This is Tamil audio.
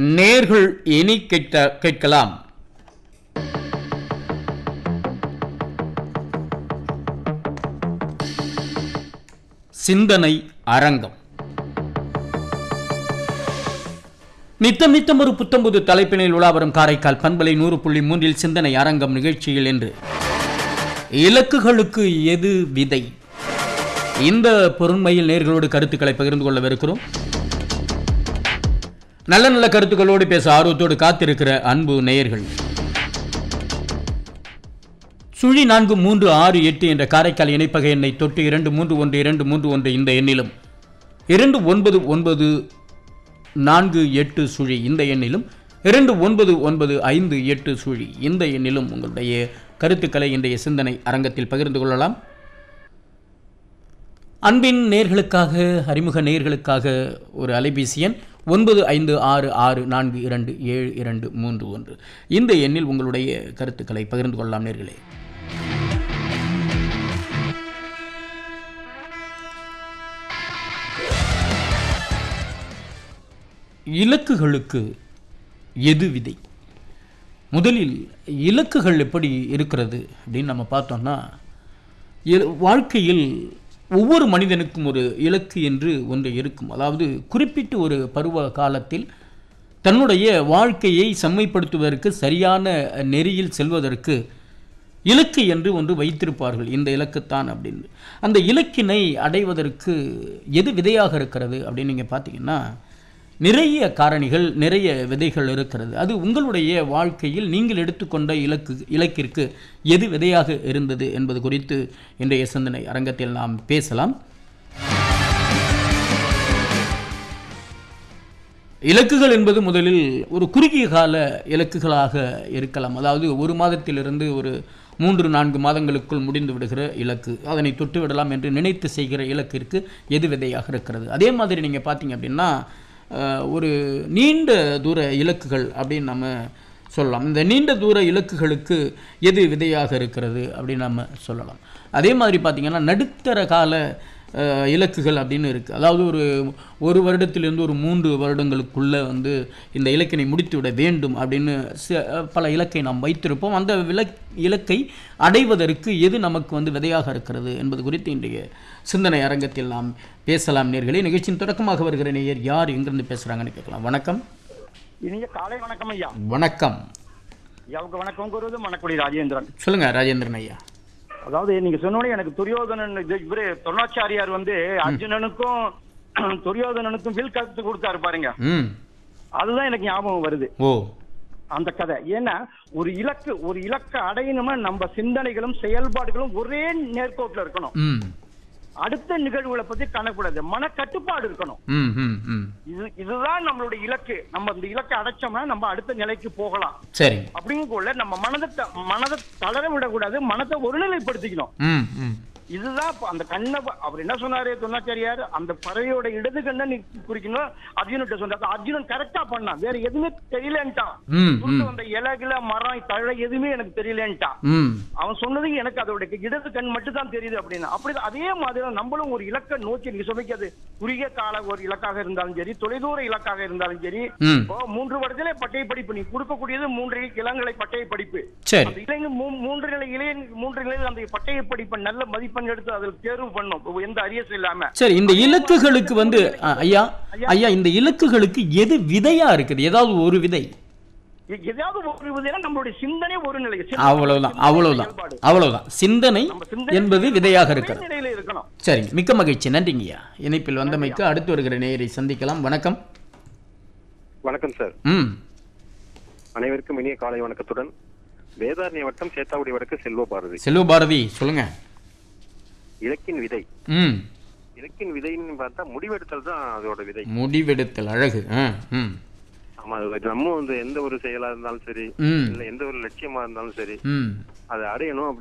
நேர்கள் இனி கேட்க கேட்கலாம் சிந்தனை அரங்கம் நித்தம் நித்தம் ஒரு புத்தம்புது தலைப்பினில் உலாவரும் காரைக்கால் பண்பலை நூறு புள்ளி மூன்றில் சிந்தனை அரங்கம் நிகழ்ச்சியில் என்று இலக்குகளுக்கு எது விதை இந்த பொருண்மையில் நேர்களோடு கருத்துக்களை பகிர்ந்து கொள்ளவிருக்கிறோம் நல்ல நல்ல கருத்துக்களோடு பேச ஆர்வத்தோடு காத்திருக்கிற அன்பு நேயர்கள் சுழி நான்கு மூன்று ஆறு எட்டு என்ற காரைக்கால் இணைப்பக எண்ணை தொட்டு இரண்டு மூன்று ஒன்று இரண்டு மூன்று ஒன்று இந்த எண்ணிலும் இரண்டு ஒன்பது ஒன்பது நான்கு எட்டு சுழி இந்த எண்ணிலும் இரண்டு ஒன்பது ஒன்பது ஐந்து எட்டு சுழி இந்த எண்ணிலும் உங்களுடைய கருத்துக்களை இன்றைய சிந்தனை அரங்கத்தில் பகிர்ந்து கொள்ளலாம் அன்பின் நேர்களுக்காக அறிமுக நேர்களுக்காக ஒரு அலைபேசி எண் ஒன்பது ஐந்து ஆறு ஆறு நான்கு இரண்டு ஏழு இரண்டு மூன்று ஒன்று இந்த எண்ணில் உங்களுடைய கருத்துக்களை பகிர்ந்து கொள்ளலாம் நேர்களே இலக்குகளுக்கு எது விதை முதலில் இலக்குகள் எப்படி இருக்கிறது அப்படின்னு நம்ம பார்த்தோம்னா இல- வாழ்க்கையில் ஒவ்வொரு மனிதனுக்கும் ஒரு இலக்கு என்று ஒன்று இருக்கும் அதாவது குறிப்பிட்ட ஒரு பருவ காலத்தில் தன்னுடைய வாழ்க்கையை செம்மைப்படுத்துவதற்கு சரியான நெறியில் செல்வதற்கு இலக்கு என்று ஒன்று வைத்திருப்பார்கள் இந்த இலக்குத்தான் அப்படின்னு அந்த இலக்கினை அடைவதற்கு எது விதையாக இருக்கிறது அப்படின்னு நீங்கள் பார்த்தீங்கன்னா நிறைய காரணிகள் நிறைய விதைகள் இருக்கிறது அது உங்களுடைய வாழ்க்கையில் நீங்கள் எடுத்துக்கொண்ட இலக்கு இலக்கிற்கு எது விதையாக இருந்தது என்பது குறித்து இன்றைய சிந்தனை அரங்கத்தில் நாம் பேசலாம் இலக்குகள் என்பது முதலில் ஒரு குறுகிய கால இலக்குகளாக இருக்கலாம் அதாவது ஒரு மாதத்திலிருந்து ஒரு மூன்று நான்கு மாதங்களுக்குள் முடிந்து விடுகிற இலக்கு அதனை தொட்டு விடலாம் என்று நினைத்து செய்கிற இலக்கிற்கு எது விதையாக இருக்கிறது அதே மாதிரி நீங்கள் பார்த்தீங்க அப்படின்னா அஹ், ஒரு நீண்ட தூர இலக்குகள் அப்படின்னு நம்ம சொல்லலாம் இந்த நீண்ட தூர இலக்குகளுக்கு எது விதையாக இருக்கிறது அப்படின்னு நம்ம சொல்லலாம் அதே மாதிரி பார்த்தீங்கன்னா நடுத்தர கால அஹ், இலக்குகள் அப்படின்னு இருக்குது அதாவது ஒரு ஒரு வருடத்திலிருந்து ஒரு மூன்று வருடங்களுக்குள்ளே வந்து இந்த இலக்கினை முடித்துவிட வேண்டும் அப்படின்னு ச- பல இலக்கை நாம் வைத்திருப்போம் அந்த விலக் இலக்கை அடைவதற்கு எது நமக்கு வந்து விதையாக இருக்கிறது என்பது குறித்து இன்றைய சிந்தனை அரங்கத்தில் நாம் பேசலாம் நேர்களே நிகழ்ச்சியின் தொடக்கமாக வருகிற நேயர் யார் எங்கிருந்து பேசுகிறாங்கன்னு கேட்கலாம் வணக்கம் இனிய காலை வணக்கம் ஐயா வணக்கம் ஐயாவுக்கு வணக்கம் கூறுவது மணக்குடி ராஜேந்திரன் சொல்லுங்க ராஜேந்திரன் ஐயா அதாவது நீங்க சொன்னோடனே எனக்கு துரியோதனன் இது இவரு துரோணாச்சாரியார் வந்து அர்ஜுனனுக்கும் துரியோதனனுக்கும் வில் கத்து கொடுத்தாரு பாருங்க ம் அதுதான் எனக்கு ஞாபகம் வருது ஓ அந்த கதை ஏன்னா ஒரு இலக்கு ஒரு இலக்கை அடையணுமா நம்ம சிந்தனைகளும் செயல்பாடுகளும் ஒரே நேர்கோட்டில் இருக்கணும் ம் அடுத்த நிகழ்வுகளை பத்தி கணக்கூடாது மன கட்டுப்பாடு இருக்கணும் ம் ம் ம் இது இதுதான் நம்மளுடைய இலக்கு நம்ம இந்த இலக்கை அடைச்சோம்னா நம்ம அடுத்த நிலைக்கு போகலாம் சரிங்க அப்படிங்கக்குள்ள நம்ம மனதை த- மனதை தளர விடக்கூடாது மனதை ஒருநிலைப்படுத்திக்கணும் ம் ம் இதுதான் இப்ப அந்த கண்ணை ப- அவர் என்ன சொன்னாரு துணாச்சாரியார் அந்த பறவையோட இடது கண்ணை நீ குறிக்கணும் அர்ஜுன்கிட்ட சொன்னார் அர்ஜுனன் கரெக்டா பண்ணான் வேற எதுவுமே தெரியலன்ட்டான் ம் சுருட்டு ம் வந்த இலகுல மரம் தழை எதுவுமே எனக்கு தெரியலன்ட்டான் ம் அவன் சொன்னது எனக்கு அதோட இடது கண் மட்டும் தான் தெரியுது அப்படின்னு அப்படி அதே மாதிரி தான் நம்மளும் ஒரு இலக்கை நோக்கி நீங்க சொல்லிக்க அது குறுகிய கால ஒரு இலக்காக இருந்தாலும் சரி தொலைதூர இலக்காக இருந்தாலும் சரி ம் இப்போ மூன்று வருடத்திலே பட்டய படிப்பு நீ கொடுக்கக்கூடியது மூன்று இளங்கலை பட்டய படிப்பு சரி அந்த இளைஞர் மூ- மூன்று நிலை இளைய மூன்று நிலையில் அந்த பட்டய படிப்பை நல்ல மதிப்பெண் எடுத்து அதில் தேர்வு பண்ணும் எந்த அரியஸ் இல்லாம சரி இந்த இலக்குகளுக்கு வந்து அ, ஐயா ஐயா இந்த இலக்குகளுக்கு எது விதையா இருக்குது ஏதாவது ஒரு விதை எ- எதாவது ஒரு விதையா நம்மளுடைய சிந்தனை ஒரு நிலை சிந்தனை, அவ்வளவுதான் சிந்தனை அவ்வளவுதான் செயல்பாடு. அவ்வளவுதான் சிந்தனை நம்ம சிந்தனை என்பது விதையாக ஒரே இருக்கிறது நிலையில இருக்கணும் சரிங்க மிக்க மகிழ்ச்சி நன்றிங்கய்யா இணைப்பில் வந்தமைக்கு அடுத்து வருகிற நேயரை சந்திக்கலாம் வணக்கம் வணக்கம் சார் ம் அனைவருக்கும் இனிய காலை வணக்கத்துடன் வேதாரண்ய வட்டம் சேத்தாக்குடி வடக்கு செல்வ பாரதி செல்வ பாரதி சொல்லுங்க இலக்கின் விதை ம் இலக்கின் விதைன்னு பார்த்தா முடிவெடுத்தல் தான் அதோட விதை முடிவெடுத்தல் அழகு ஆ ம் ஆமா அது நம்ம வந்து எந்த ஒரு செயலா இருந்தாலும் சரி ம் இல்ல எந்த ஒரு லட்சியமா இருந்தாலும் சரி ம் அதை அடையணும்